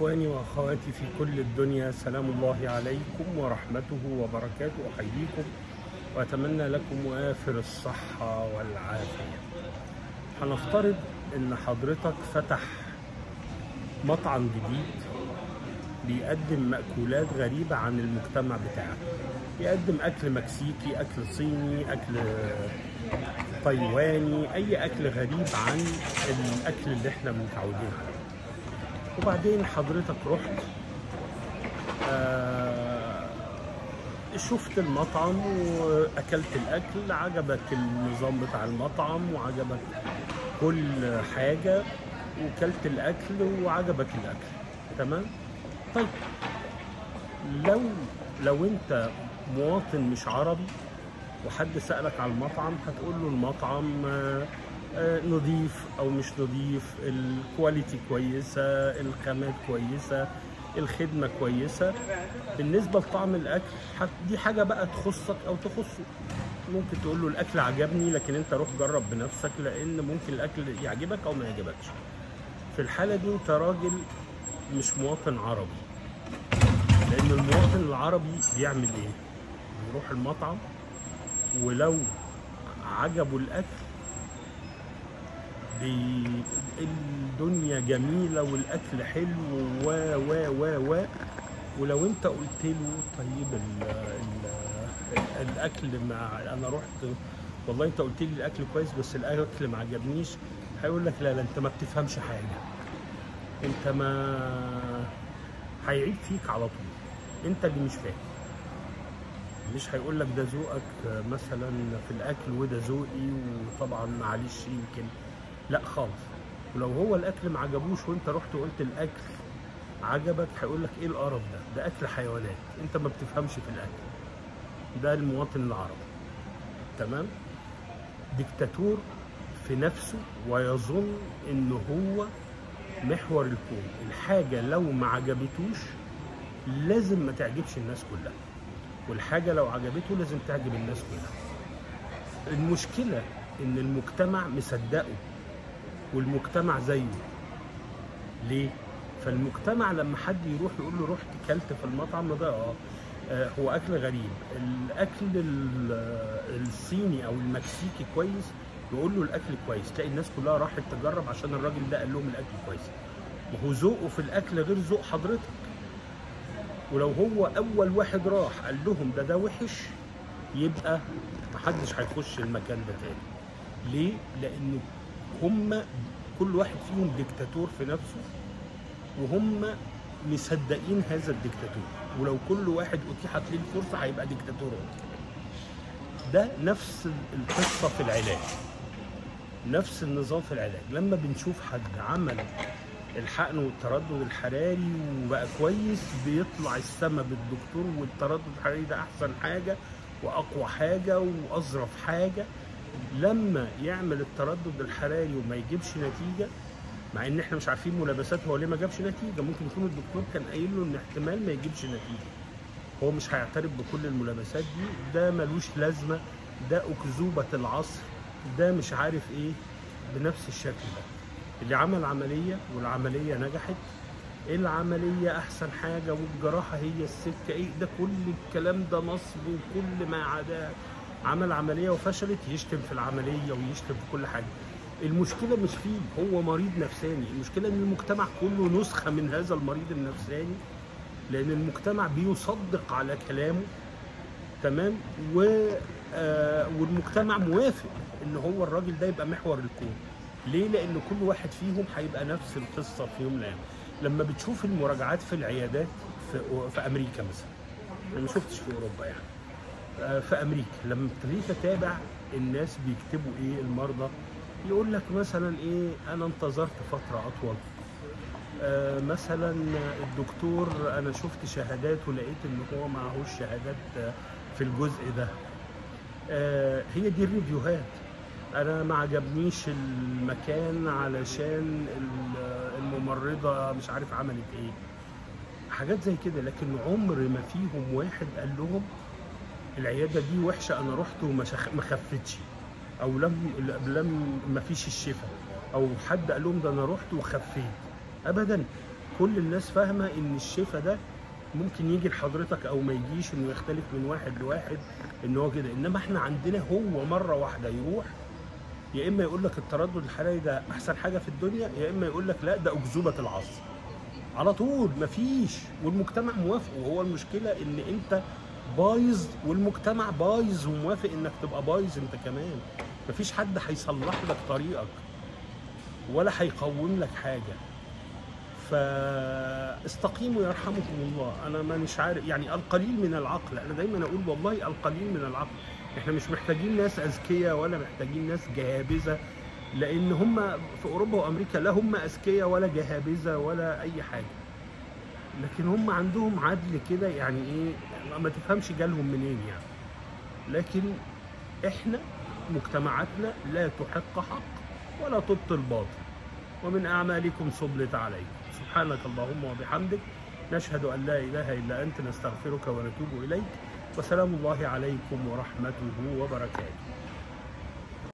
إخواني وأخواتي في كل الدنيا سلام الله عليكم ورحمته وبركاته أحييكم وأتمنى لكم وافر الصحة والعافية هنفترض إن حضرتك فتح مطعم جديد بيقدم مأكولات غريبة عن المجتمع بتاعك بيقدم أكل مكسيكي أكل صيني أكل تايواني أي أكل غريب عن الأكل اللي احنا متعودين عليه وبعدين حضرتك رحت آه شفت المطعم واكلت الاكل عجبك النظام بتاع المطعم وعجبك كل حاجه وكلت الاكل وعجبك الاكل تمام طيب لو لو انت مواطن مش عربي وحد سالك على المطعم هتقول له المطعم آه نضيف او مش نضيف الكواليتي كويسه الخامات كويسه الخدمه كويسه بالنسبه لطعم الاكل دي حاجه بقى تخصك او تخصه ممكن تقول له الاكل عجبني لكن انت روح جرب بنفسك لان ممكن الاكل يعجبك او ما يعجبكش في الحاله دي انت راجل مش مواطن عربي لان المواطن العربي بيعمل ايه بيروح المطعم ولو عجبه الاكل الدنيا جميلة والأكل حلو و و و و ولو أنت قلت له طيب ال ال الأكل مع أنا رحت والله أنت قلت لي الأكل كويس بس الأكل ما عجبنيش هيقول لك لا لا أنت ما بتفهمش حاجة أنت ما هيعيب فيك على طول أنت اللي مش فاهم مش هيقول لك ده ذوقك مثلا في الأكل وده ذوقي وطبعا معلش يمكن لا خالص ولو هو الاكل ما عجبوش وانت رحت وقلت الاكل عجبك هيقول لك ايه القرف ده ده اكل حيوانات انت ما بتفهمش في الاكل ده المواطن العربي تمام ديكتاتور في نفسه ويظن ان هو محور الكون الحاجه لو ما عجبتوش لازم ما تعجبش الناس كلها والحاجه لو عجبته لازم تعجب الناس كلها المشكله ان المجتمع مصدقه والمجتمع زيه ليه فالمجتمع لما حد يروح يقول له رحت كلت في المطعم ده اه هو اكل غريب الاكل الصيني او المكسيكي كويس يقول له الاكل كويس تلاقي الناس كلها راحت تجرب عشان الراجل ده قال لهم الاكل كويس وهو ذوقه في الاكل غير ذوق حضرتك ولو هو اول واحد راح قال لهم ده ده وحش يبقى محدش هيخش المكان ده تاني ليه لانه هم كل واحد فيهم ديكتاتور في نفسه وهم مصدقين هذا الديكتاتور ولو كل واحد اتيحت ليه الفرصه هيبقى ديكتاتور ده نفس القصه في العلاج نفس النظام في العلاج لما بنشوف حد عمل الحقن والتردد الحراري وبقى كويس بيطلع السما بالدكتور والتردد الحراري ده احسن حاجه واقوى حاجه واظرف حاجه لما يعمل التردد الحراري وما يجيبش نتيجه مع ان احنا مش عارفين ملابسات هو ليه ما جابش نتيجه ممكن يكون الدكتور كان قايل له ان احتمال ما يجيبش نتيجه هو مش هيعترف بكل الملابسات دي ده ملوش لازمه ده اكذوبه العصر ده مش عارف ايه بنفس الشكل ده اللي عمل عمليه والعمليه نجحت العمليه احسن حاجه والجراحه هي السكه ايه ده كل الكلام ده نصب وكل ما عداه عمل عمليه وفشلت يشتم في العمليه ويشتم في كل حاجه المشكله مش فيه هو مريض نفساني المشكله ان المجتمع كله نسخه من هذا المريض النفساني لان المجتمع بيصدق على كلامه تمام و آه والمجتمع موافق ان هو الراجل ده يبقى محور الكون ليه لان كل واحد فيهم هيبقى نفس القصه في يوم من الايام لما بتشوف المراجعات في العيادات في, في امريكا مثلا انا ما شفتش في اوروبا يعني في امريكا لما ابتديت اتابع الناس بيكتبوا ايه المرضى يقول لك مثلا ايه انا انتظرت فتره اطول آه مثلا الدكتور انا شفت شهادات ولقيت ان هو معهوش شهادات في الجزء ده آه هي دي الريفيوهات انا ما عجبنيش المكان علشان الممرضه مش عارف عملت ايه حاجات زي كده لكن عمر ما فيهم واحد قال لهم العياده دي وحشه انا رحت وما ما خفتش او لم لم ما فيش الشفاء او حد قال لهم ده انا رحت وخفيت ابدا كل الناس فاهمه ان الشفاء ده ممكن يجي لحضرتك او ما يجيش انه يختلف من واحد لواحد ان هو كده انما احنا عندنا هو مره واحده يروح يا اما يقول لك التردد الحراري ده احسن حاجه في الدنيا يا اما يقول لك لا ده اكذوبه العصر على طول مفيش والمجتمع موافق وهو المشكله ان انت بايظ والمجتمع بايظ وموافق انك تبقى بايظ انت كمان مفيش حد هيصلح لك طريقك ولا هيقوم لك حاجه فاستقيموا يرحمكم الله انا مانيش عارف يعني القليل من العقل انا دايما اقول والله القليل من العقل احنا مش محتاجين ناس اذكياء ولا محتاجين ناس جهابذه لان هم في اوروبا وامريكا لا هم اذكياء ولا جهابذه ولا اي حاجه لكن هم عندهم عدل كده يعني ايه ما تفهمش جالهم منين يعني لكن احنا مجتمعاتنا لا تحق حق ولا تبطل باطل ومن اعمالكم سبلت عليكم سبحانك اللهم وبحمدك نشهد ان لا اله الا انت نستغفرك ونتوب اليك وسلام الله عليكم ورحمته وبركاته